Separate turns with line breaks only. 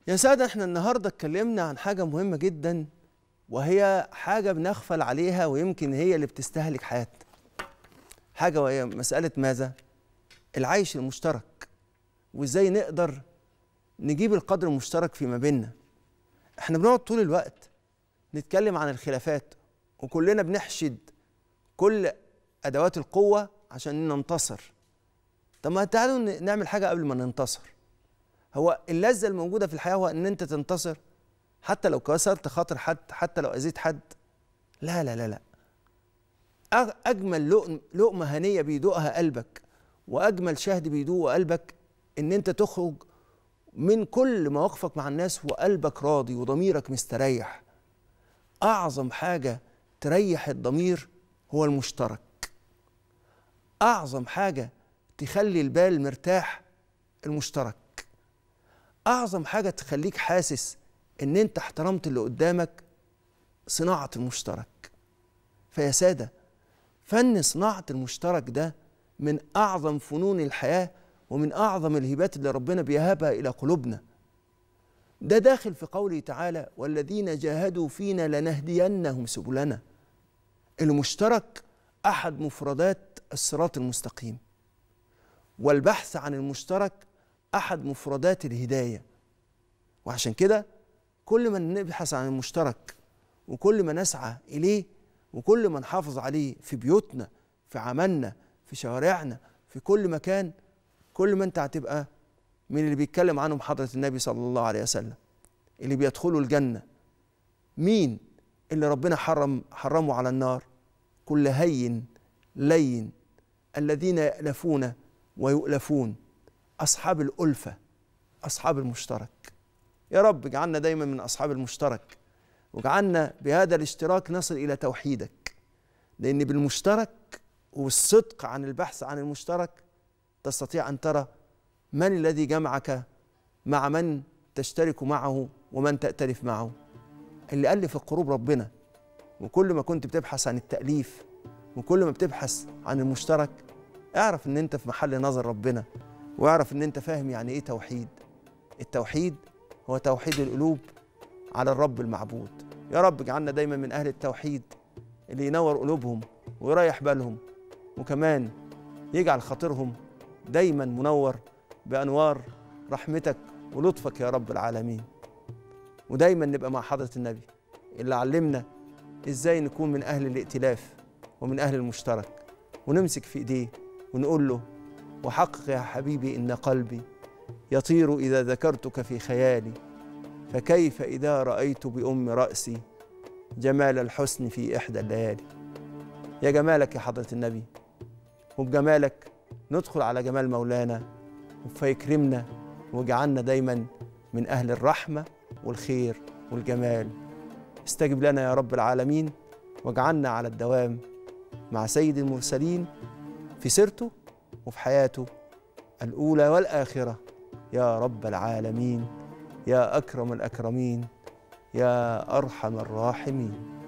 يا سادة احنا النهاردة اتكلمنا عن حاجة مهمة جدا وهي حاجة بنغفل عليها ويمكن هي اللي بتستهلك حياتنا حاجة وهي مسألة ماذا؟ العيش المشترك وازاي نقدر نجيب القدر المشترك فيما بيننا احنا بنقعد طول الوقت نتكلم عن الخلافات وكلنا بنحشد كل ادوات القوة عشان ننتصر طب ما تعالوا ن- نعمل حاجة قبل ما ننتصر هو اللذة الموجودة في الحياة هو ان انت تنتصر حتى لو كسرت خاطر حد حتى لو اذيت حد لا لا لا لا أغ- اجمل لقم- لقمة هنية بيدوقها قلبك واجمل شهد بيدوقه قلبك ان انت تخرج من كل مواقفك مع الناس وقلبك راضي وضميرك مستريح اعظم حاجة تريح الضمير هو المشترك اعظم حاجة تخلي البال مرتاح المشترك اعظم حاجه تخليك حاسس ان انت احترمت اللي قدامك صناعه المشترك فيا ساده فن صناعه المشترك ده من اعظم فنون الحياه ومن اعظم الهبات اللي ربنا بيهبها الى قلوبنا ده داخل في قوله تعالى والذين جاهدوا فينا لنهدينهم سبلنا المشترك احد مفردات الصراط المستقيم والبحث عن المشترك احد مفردات الهدايه وعشان كده كل ما نبحث عن المشترك وكل ما نسعى اليه وكل ما نحافظ عليه في بيوتنا في عملنا في شوارعنا في كل مكان كل ما انت هتبقى من اللي بيتكلم عنهم حضره النبي صلى الله عليه وسلم اللي بيدخلوا الجنه مين اللي ربنا حرم حرمه على النار كل هين لين الذين يألفون ويؤلفون أصحاب الألفة أصحاب المشترك يا رب اجعلنا دايما من أصحاب المشترك واجعلنا بهذا الاشتراك نصل إلى توحيدك لأن بالمشترك والصدق عن البحث عن المشترك تستطيع أن ترى من الذي جمعك مع من تشترك معه ومن تأتلف معه اللي ألف القلوب ربنا وكل ما كنت بتبحث عن التأليف وكل ما بتبحث عن المشترك اعرف ان انت في محل نظر ربنا واعرف ان انت فاهم يعني ايه توحيد التوحيد هو توحيد القلوب على الرب المعبود يا رب اجعلنا دايما من اهل التوحيد اللي ينور قلوبهم ويريح بالهم وكمان يجعل خاطرهم دايما منور بانوار رحمتك ولطفك يا رب العالمين ودايما نبقى مع حضره النبي اللي علمنا ازاي نكون من اهل الائتلاف ومن اهل المشترك ونمسك في ايديه ونقول له وحقق يا حبيبي ان قلبي يطير اذا ذكرتك في خيالي فكيف اذا رايت بام راسي جمال الحسن في احدى الليالي يا جمالك يا حضره النبي وبجمالك ندخل على جمال مولانا فيكرمنا واجعلنا دايما من اهل الرحمه والخير والجمال استجب لنا يا رب العالمين واجعلنا على الدوام مع سيد المرسلين في سيرته وفي حياته الأولى والآخرة يا رب العالمين يا أكرم الأكرمين يا أرحم الراحمين